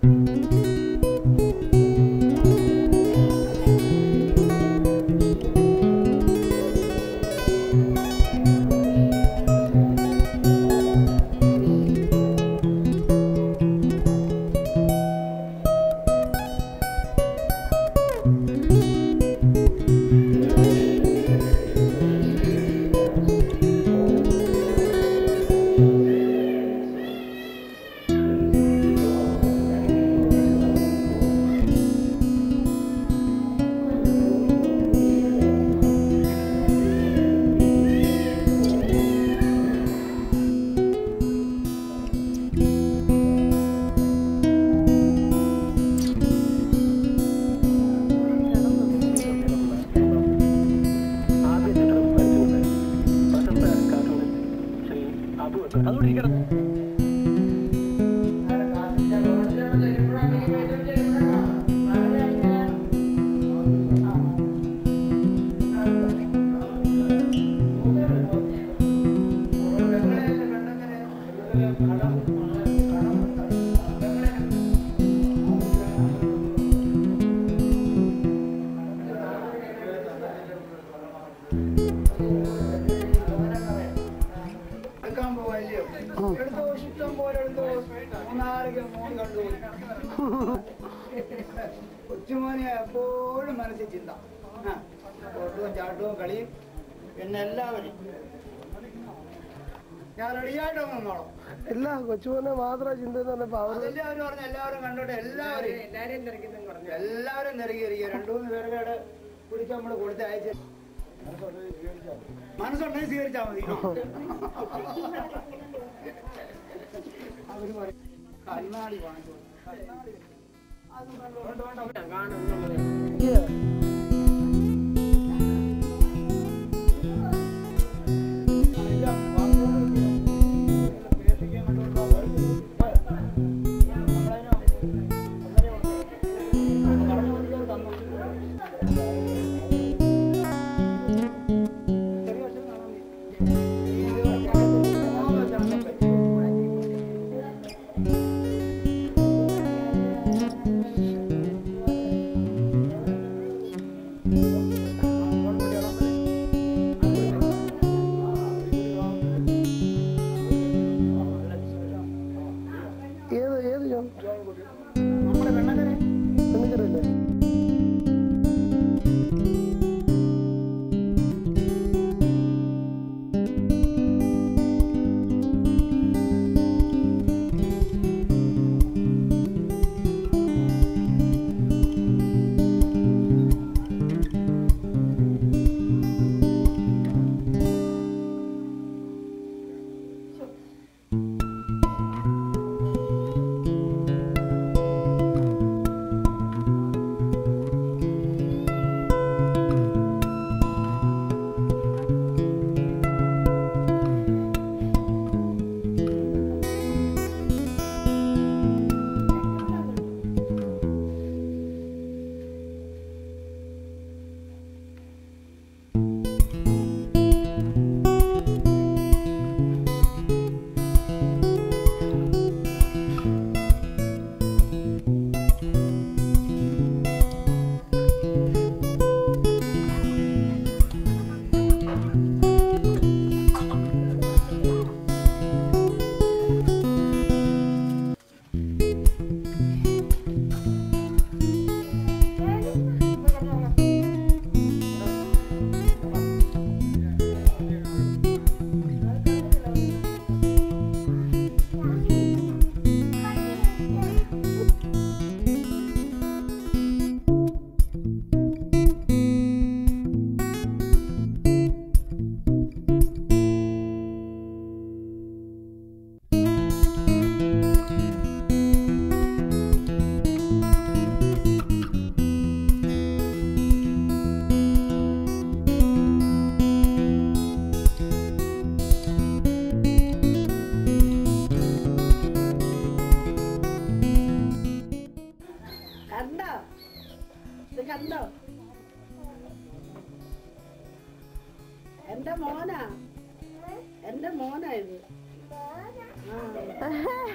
ആദ്യ ചിത്രം വരച്ചുകൊണ്ട് പ്രശസ്ത കാർട്ടൂണിസ്റ്റ് ശ്രീ അബു അതുകൊണ്ട് ഇരിക്കണം എടുക്കാൻ പോവല്ലയോ എടുത്തോ ഇഷ്ടം പോലെ എടുത്തോ മൂന്നാല് മോൻ കണ്ടു കൊച്ചുമോനെ എപ്പോഴും മനസ്സിൽ ചിന്ത ആ, ഓട്ടവും ചാട്ടവും കളിയും പിന്നെ എല്ലാവരും ഞാൻ റെഡിയായിട്ട് വന്നോളാം ഇല്ല കൊച്ചുമോനെ മാത്രം ചിന്ത എന്ന് പറഞ്ഞപ്പോ അവര് അതല്ലേ അവര് പറഞ്ഞു എല്ലാവരും കണ്ടോട്ടെ എല്ലാവരും എല്ലാവരും നിരകിയിരിക്കുക രണ്ടു മൂന്ന് പേരുടെ പിടിച്ച് നമ്മള് കൊടുത്ത് അയച്ച് മനസ്സുണ്ടെങ്കിൽ സ്വീകരിച്ചാൽ മതി അവര് പറയും കണ്ണാടി വാങ്ങിച്ചു കണ്ണാടി അത് വേണ്ട, വേണ്ട, വേണ്ട. ഇല്ല, വാങ്ങുന്നതൊക്കെ പേശിക്കാൻ വേണ്ടിയുള്ള നമ്മളതിന് ഒന്നര പറഞ്ഞു കൊടുക്കാൻ തന്നു ചെറിയ വർഷം കാണാൻ ഏത് ഏത് ജോൺ നമ്മുടെ വെണ്ണക്കരെ പെണ്ണിക്കരല്ലേ കണ്ടോ ഇത് കണ്ടോ എന്റെ മോനാ എന്റെ മോനാ ഇത് ആ.